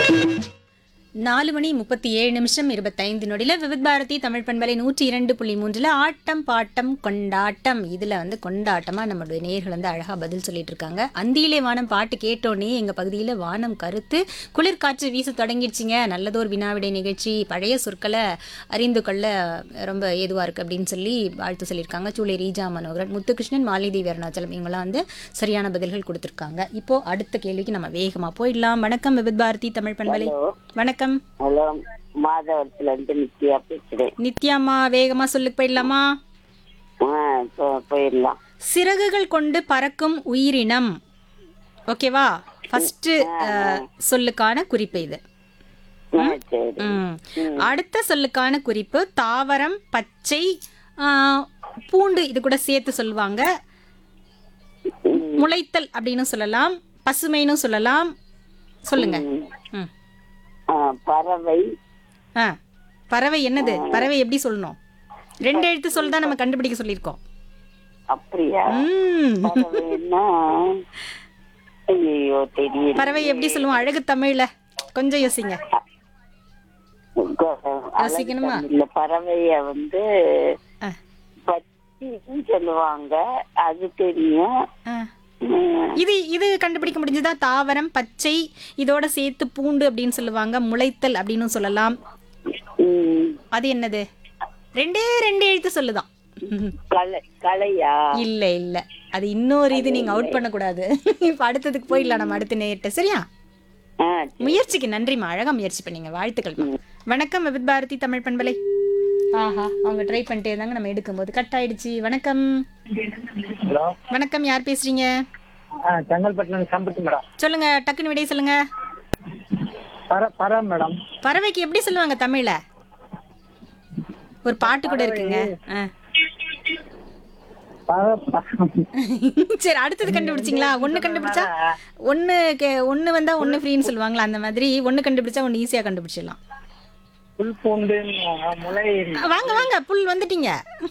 நாலு மணி முப்பத்தி ஏழு நிமிஷம் இருபத்தைந்து நொடியில விவித் பாரதி தமிழ் பண்பலை நூற்றி இரண்டு புள்ளி மூன்றுல ஆட்டம் பாட்டம் கொண்டாட்டம் இதுல வந்து கொண்டாட்டமா நம்மளுடைய நேர்கள் வந்து அழகா பதில் சொல்லிட்டு இருக்காங்க அந்தியிலே வானம் பாட்டு கேட்டோன்னே எங்க பகுதியில வானம் கருத்து குளிர்காற்று வீச தொடங்கிடுச்சிங்க நல்லதோர் வினாவிடை நிகழ்ச்சி பழைய சொற்களை அறிந்து கொள்ள ரொம்ப ஏதுவா இருக்கு அப்படின்னு சொல்லி வாழ்த்து சொல்லியிருக்காங்க சூளை ரீஜா மனோகரன் முத்துகிருஷ்ணன் மாலிதேவி அருணாச்சலம் இவங்களாம் வந்து சரியான பதில்கள் கொடுத்துருக்காங்க இப்போ அடுத்த கேள்விக்கு நம்ம வேகமா போயிடலாம் வணக்கம் விவித் பாரதி தமிழ் பண்பலை வணக்கம் ஹலோ மாதவரத்துல இருந்து நித்யா பேசுறேன் நித்யாம்மா வேகமா சொல்லுக்கு போயிடலாமா ஆ போ- போயிடலாம் சிறகுகள் கொண்டு பறக்கும் உயிரினம் ஓகேவா ஃபர்ஸ்ட் சொல்லுக்கான குறிப்பு இது ஆ, சரி ம். அடுத்த சொல்லுக்கான குறிப்பு தாவரம் பச்சை ஆ, பூண்டு இது கூட சேர்த்து சொல்லுவாங்க முளைத்தல் அப்படின்னு சொல்லலாம் பசுமைன்னு சொல்லலாம் சொல்லுங்க ம். ஆ, பறவை ஆ பறவை என்னது பறவை எப்படி சொல்லணும் ரெண்டு எழுத்து சொல் தான் நம்ம கண்டுபிடிக்க சொல்லியிருக்கோம் அப்படியா ம். பறவைன்னா ஐயோ தெரியல பறவை எப்படி சொல்லுவோம் அழகு தமிழ்ல கொஞ்சம் யோசிங்க யோசிக்கணுமா? இல்ல பறவைய வந்து ஆ, பச்சின்னு சொல்லுவாங்க அது தெரியும் ஆ. ம், இது இது கண்டுபிடிக்க முடிஞ்சதா தாவரம் பச்சை இதோட சேர்த்து பூண்டு அப்படின்னு சொல்லுவாங்க முளைத்தல் அப்படின்னு சொல்லலாம் ம், அது என்னது ரெண்டே ரெண்டு எழுத்து சொல்லுதான் களை களையா இல்ல இல்ல அது இன்னொரு இது நீங்க அவுட் பண்ணக்கூடாது இப்ப அடுத்ததுக்கு போயிடலாம் நம்ம அடுத்த நேரிட்ட சரியா ஆ, முயற்சிக்கு நன்றிம்மா அழகா முயற்சி பண்ணீங்க வாழ்த்துக்கள் வணக்கம் விபித் பாரதி தமிழ் பண்பலை ஆஹா அவங்க ட்ரை பண்ணிட்டே இருந்தாங்க நம்ம எடுக்கும்போது கட் ஆயிடுச்சு வணக்கம் ஹலோ வணக்கம் யார் பேசுறீங்க ஆ செங்கல்பட்டுல சம்பத்து மேடம் சொல்லுங்க டக்குன்னு விடைய சொல்லுங்க பர பர மேடம் பறவைக்கு எப்படி சொல்லுவாங்க தமிழ்ல ஒரு பாட்டு கூட இருக்குங்க ஆ. பர ப- சரி அடுத்தது கண்டுபிடிச்சிங்களா ஒண்ணு கண்டுபிடிச்சா ஒண்ணு கே- ஒண்ணு வந்தா ஒண்ணு ஃப்ரீன்னு சொல்லுவாங்களா அந்த மாதிரி ஒண்ணு கண்டுபிடிச்சா ஒண்ணு ஈஸியா கண்டுபிடிச்சிடலாம் புல் பூண்டு முளை வாங்க வாங்க புல் வந்துட்டீங்க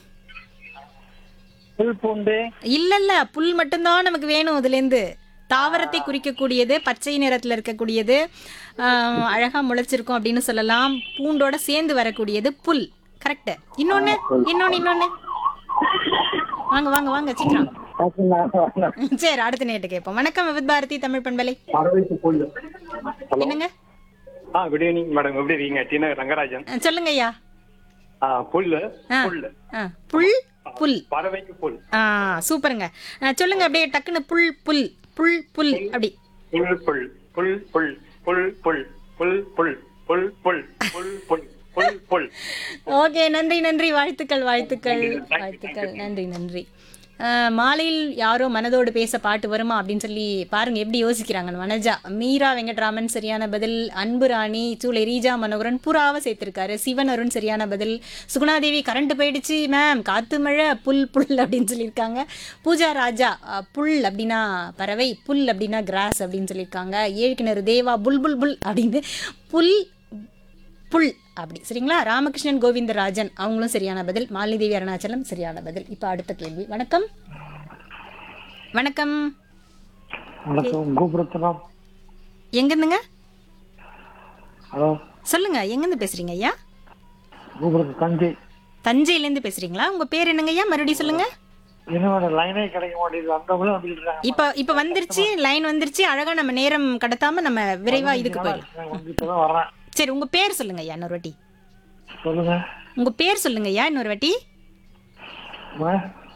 புல் பூண்டு இல்ல இல்ல புல் மட்டும்தான் நமக்கு வேணும் இதுல இருந்து தாவரத்தை குறிக்கக்கூடியது பச்சை நிறத்துல இருக்கக்கூடியது ஆஹ், அழகா முளைச்சிருக்கும் அப்படின்னு சொல்லலாம் பூண்டோட சேர்ந்து வரக்கூடியது புல் கரெக்ட் இன்னொன்னு இன்னொன்னு இன்னொன்னு வாங்க வாங்க வாங்க சீக்கிரம் சரி அடுத்த நேட்டு கேட்போம் வணக்கம் விவித் பாரதி தமிழ் பண்பலை பறவைக்கு புல் என்னங்க ஆ குட் ஈவினிங் மேடம் எப்படி இருக்கீங்க டி நகர் ரங்கராஜன் அஹ், சொல்லுங்க ஐயா ஆ புல்லு ஆ. புல்லு ஆ, புல் புல் பறவைக்கு புல் ஆ சூப்பருங்க அஹ், சொல்லுங்க அப்படியே டக்குன்னு புல் புல் புல் புல் அப்படி புல் புல் புல் புல் புல் புல் புல் புல் புல் புல் புல் புல் புல் புல் ஓகே நன்றி நன்றி வாழ்த்துக்கள் வாழ்த்துக்கள் வாழ்த்துக்கள் நன்றி நன்றி அஹ், மாலையில் யாரோ மனதோடு பேச பாட்டு வருமா அப்படின்னு சொல்லி பாருங்க எப்படி யோசிக்கிறாங்க வனஜா மீரா வெங்கட்ராமன் சரியான பதில் அன்பு ராணி சூளை ரீஜா மனோகரன் புறாவை சேர்த்திருக்காரு சிவன் அருண் சரியான பதில் சுகுணாதேவி கரண்ட் போயிடுச்சு மேம் காத்து மழை புல் புல் அப்படின்னு சொல்லியிருக்காங்க பூஜா ராஜா அஹ், புல் அப்படின்னா பறவை புல் அப்படின்னா கிராஸ் அப்படின்னு சொல்லியிருக்காங்க ஏழ்கிணறு தேவா புல் புல் புல் அப்படின்னு புல் புல் அப்படி சரிங்களா ராமகிருஷ்ணன் கோவிந்தராஜன் அவங்களும் சரியான பதில் மாலிதேவி அருணாச்சலம் சரியான பதில் இப்போ அடுத்த கேள்வி வணக்கம் வணக்கம் வணக்கம் கோபுரத்தனம் எங்கேருந்துங்க ஹலோ சொல்லுங்க எங்கேருந்து பேசுறீங்க ஐயா கோபுரத்து தஞ்சை தஞ்சையிலேருந்து பேசுறீங்களா உங்க பேர் என்னங்க ஐயா மறுபடியும் சொல்லுங்க என்னோட லைனே கிடைக்க மாட்டேங்குது வந்தவங்களும் வந்துட்டு இருக்காங்க இப்போ இப்போ வந்துருச்சு லைன் வந்துருச்சு அழகா நம்ம நேரம் கடத்தாம நம்ம விரைவா இதுக்கு போயிடலாம் நான் வந்து இப்பதான் வர்றேன் சரி உங்க பேர் சொல்லுங்க ஐயா இன்னொரு வாட்டி சொல்லுங்க உங்க பேர் சொல்லுங்க ஐயா இன்னொரு வாட்டி அம்மா,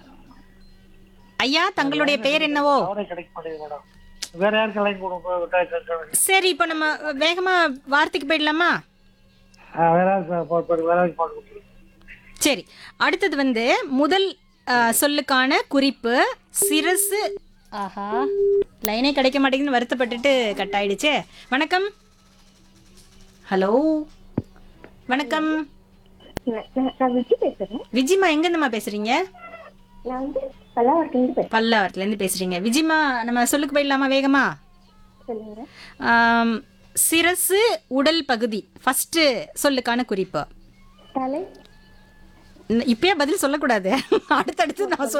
ஐயா தங்களுடைய பெயர் என்னவோ டவரே கிடைக்க மாட்டேங்குது மேடம் வேற யாருக்கு லைன் கொடுங்க சரி இப்போ நம்ம வேகமா வார்த்தைக்கு போயிடலாமா வேற யாருக்கு போ- போ- வேற யாருக்கு பாட்டு கொடுத்துருங்க சரி அடுத்தது வந்து முதல் அஹ், சொல்லுக்கான குறிப்பு சிரசு ஆஹா லைனே கிடைக்க மாட்டேங்குதுன்னு வருத்தப்பட்டுட்டு கட் ஆயிடுச்சே வணக்கம் ஹலோ வணக்கம் நான் நான் விஜி பேசுறேன் விஜிமா எங்கேருந்துமா பேசுறீங்க நான் வந்து பல்லாவரத்துலேருந்து பேசுறேன் பல்லாவரத்துலேருந்து பேசுறீங்க விஜிமா நம்ம சொல்லுக்கு போயிடலாமா வேகமா சொல்லுங்க ஆம், சிரசு உடல் பகுதி ஃபர்ஸ்ட் சொல்லுக்கான குறிப்பு தலை இப்பயே பதில் சொல்லக்கூடாது அடுத்தடுத்து நான் சொல்ல